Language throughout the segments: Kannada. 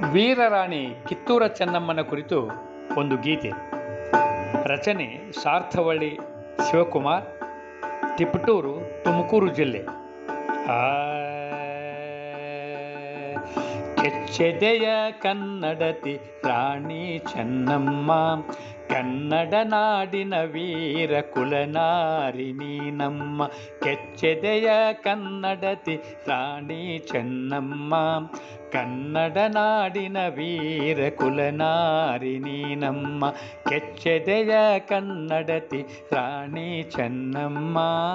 ವೀರರಾಣಿ ಕಿತ್ತೂರ ಚೆನ್ನಮ್ಮನ ಕುರಿತು ಒಂದು ಗೀತೆ ರಚನೆ ಸಾರ್ಥವಳ್ಳಿ ಶಿವಕುಮಾರ್ ತಿಪಟೂರು ತುಮಕೂರು ಜಿಲ್ಲೆ ಆ ಕೆಚ್ಚೆದೆಯ ಕನ್ನಡತಿ ರಾಣಿ ಚೆನ್ನಮ್ಮ ಕನ್ನಡ ನಾಡಿನ ವೀರ ಕುಲನಾರಿ ನೀನಮ್ಮ ಕೆಚ್ಚೆದೆಯ ಕನ್ನಡತಿ ರಾಣಿ ಚೆನ್ನಮ್ಮ ಕನ್ನಡ ನಾಡಿನ ವೀರ ಕುಲನಾರಿ ನೀನಮ್ಮ ಕೆಚ್ಚೆದೆಯ ಕನ್ನಡತಿ ರಾಣಿ ಚೆನ್ನಮ್ಮ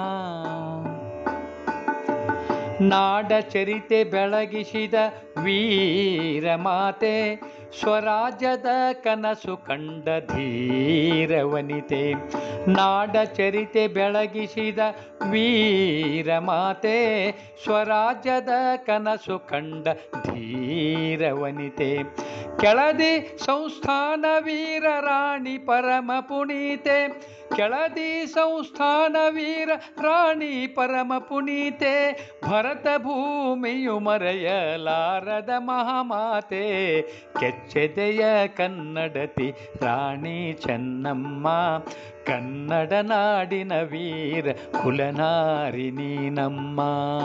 ನಾಡ ಚರಿತೆ ಬೆಳಗಿಸಿದ ವೀರ ಮಾತೆ ಸ್ವರಾಜ್ಯದ ಕನಸು ಕಂಡ ಧೀರ ವನಿತೆ ನಾಡ ಚರಿತೆ ಬೆಳಗಿಸಿದ ವೀರ ಮಾತೆ ಸ್ವರಾಜ್ಯದ ಕನಸು ಕಂಡ ಧೀರ ವನಿತೆ ಕೆಳದಿ ಸಂಸ್ಥಾನ ವೀರ ರಾಣಿ ಪರಮ ಪುನೀತೆ ಕೆಳದಿ ಸಂಸ್ಥಾನ ವೀರ ರಾಣಿ ಪರಮ ಪುನೀತೆ ಭರತ ಭೂಮಿಯು ಮರೆಯಲಾರದ ಮಹಾಮಾತೆ ಕೆಚ್ಚೆದೆಯ ಕನ್ನಡತಿ ರಾಣಿ ಚೆನ್ನಮ್ಮ ಕನ್ನಡ ನಾಡಿನ ವೀರ ಕುಲನಾರಿ ನೀನಮ್ಮ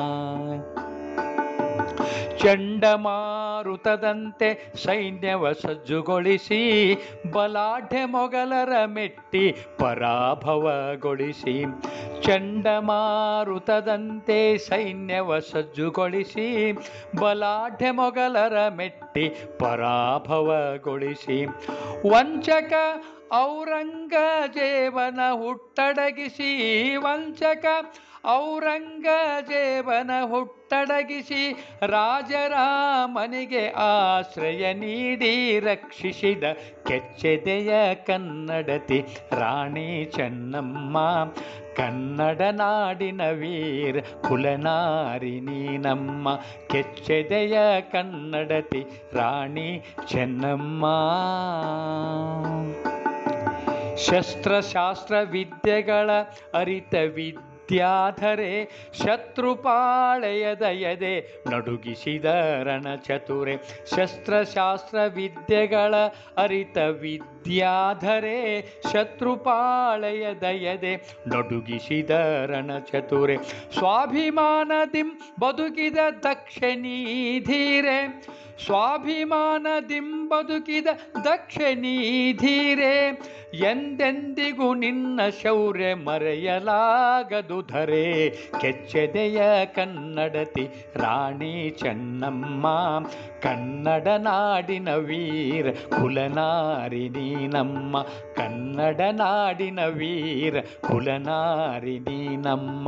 ಚಂಡಮಾರುತದಂತೆ ಸೈನ್ಯವ ಸಜ್ಜುಗೊಳಿಸಿ ಬಲಾಢ್ಯ ಮೊಗಲರ ಮೆಟ್ಟಿ ಪರಾಭವಗೊಳಿಸಿ ಚಂಡಮಾರುತದಂತೆ ಸೈನ್ಯವ ಸಜ್ಜುಗೊಳಿಸಿ ಬಲಾಢ್ಯ ಮೊಗಲರ ಮೆಟ್ಟಿ ಪರಾಭವಗೊಳಿಸಿ ವಂಚಕ ಔರಂಗಜೇವನ ಹುಟ್ಟಡಗಿಸಿ ವಂಚಕ ಔರಂಗಜೇವನ ಹುಟ್ಟಡಗಿಸಿ ರಾಜರಾಮನಿಗೆ ಆಶ್ರಯ ನೀಡಿ ರಕ್ಷಿಸಿದ ಕೆಚ್ಚೆದೆಯ ಕನ್ನಡತಿ ರಾಣಿ ಚೆನ್ನಮ್ಮ ಕನ್ನಡ ನಾಡಿನ ವೀರ ಕುಲನಾರಿ ನೀನಮ್ಮ ಕೆಚ್ಚೆದೆಯ ಕನ್ನಡತಿ ರಾಣಿ ಚೆನ್ನಮ್ಮ ಶಸ್ತ್ರಶಾಸ್ತ್ರ ವಿದ್ಯೆಗಳ ಅರಿತ ವಿದ್ಯಾಧರೆ ಶತ್ರುಪಾಳೆಯದ ಎದೆ ನಡುಗಿಸಿದ ರಣಚತುರೆ ಶಸ್ತ್ರಶಾಸ್ತ್ರ ವಿದ್ಯೆಗಳ ಅರಿತ ವಿದ್ಯಾಧರೆ ಶತ್ರುಪಾಳೆಯದ ಎದೆ ನಡುಗಿಸಿದ ರಣಚತುರೆ ಸ್ವಾಭಿಮಾನದಿಂ ಬದುಕಿದ ದಕ್ಷಿಣೀಧೀರೆ ಸ್ವಾಭಿಮಾನದಿಂ ಬದುಕಿದ ದಕ್ಷಿಣೀಧೀರೆ ಎಂದೆಂದಿಗೂ ನಿನ್ನ ಶೌರ್ಯ ಮರೆಯಲಾಗದು ಧರೆ ಕೆಚ್ಚೆದೆಯ ಕನ್ನಡತಿ ರಾಣಿ ಚೆನ್ನಮ್ಮ ಕನ್ನಡ ನಾಡಿನ ವೀರ ಕುಲನಾರಿ ನೀನಮ್ಮ ಕನ್ನಡ ನಾಡಿನ ವೀರ ಕುಲನಾರಿ ನೀನಮ್ಮ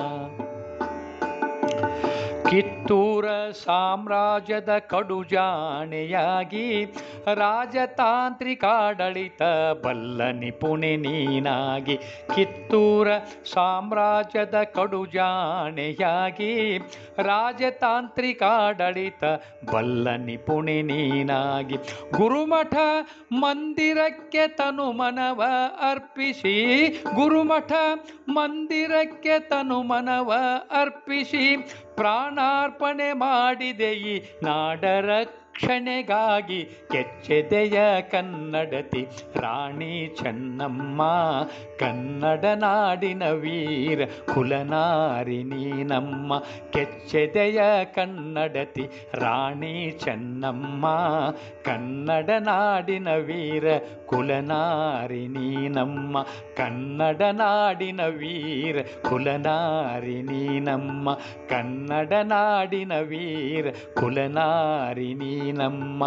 ಕಿತ್ತೂರ ಸಾಮ್ರಾಜ್ಯದ ಕಡುಜಾಣೆಯಾಗಿ ರಾಜತಾಂತ್ರಿಕಾಡಳಿತ ಬಲ್ಲ ನಿಪುಣೆ ನೀನಾಗಿ ಕಿತ್ತೂರ ಸಾಮ್ರಾಜ್ಯದ ಕಡುಜಾಣೆಯಾಗಿ ರಾಜತಾಂತ್ರಿಕಾಡಳಿತ ಬಲ್ಲ ನಿಪುಣೆ ನೀನಾಗಿ ಗುರುಮಠ ಮಂದಿರಕ್ಕೆ ತನು ಮನವ ಅರ್ಪಿಸಿ ಗುರುಮಠ ಮಂದಿರಕ್ಕೆ ತನು ಮನವ ಅರ್ಪಿಸಿ ಪ್ರಾಣಾರ್ಪಣೆ ಮಾಡಿದೆ ಈ ನಾಡ ರಕ್ಷಣೆಗಾಗಿ ಕೆಚ್ಚೆದೆಯ ಕನ್ನಡತಿ ರಾಣಿ ಚೆನ್ನಮ್ಮ ಕನ್ನಡ ನಾಡಿನ ವೀರ ಕುಲನಾರಿ ನೀನಮ್ಮ ಕೆಚ್ಚೆದೆಯ ಕನ್ನಡತಿ ರಾಣಿ ಚೆನ್ನಮ್ಮ ಕನ್ನಡ ನಾಡಿನ ವೀರ ಕುಲನಾರಿ ನೀನಮ್ಮ ಕನ್ನಡ ನಾಡಿನ ವೀರ ಕುಲನಾರಿ ನೀನಮ್ಮ ಕನ್ನಡ ನಾಡಿನ ವೀರ ಕುಲನಾರಿ ನೀನಮ್ಮ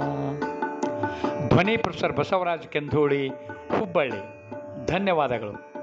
ಧ್ವನಿ ಪ್ರೊಫೆಸರ್ ಬಸವರಾಜ್ ಕೆಂಧೋಳಿ ಹುಬ್ಬಳ್ಳಿ ಧನ್ಯವಾದಗಳು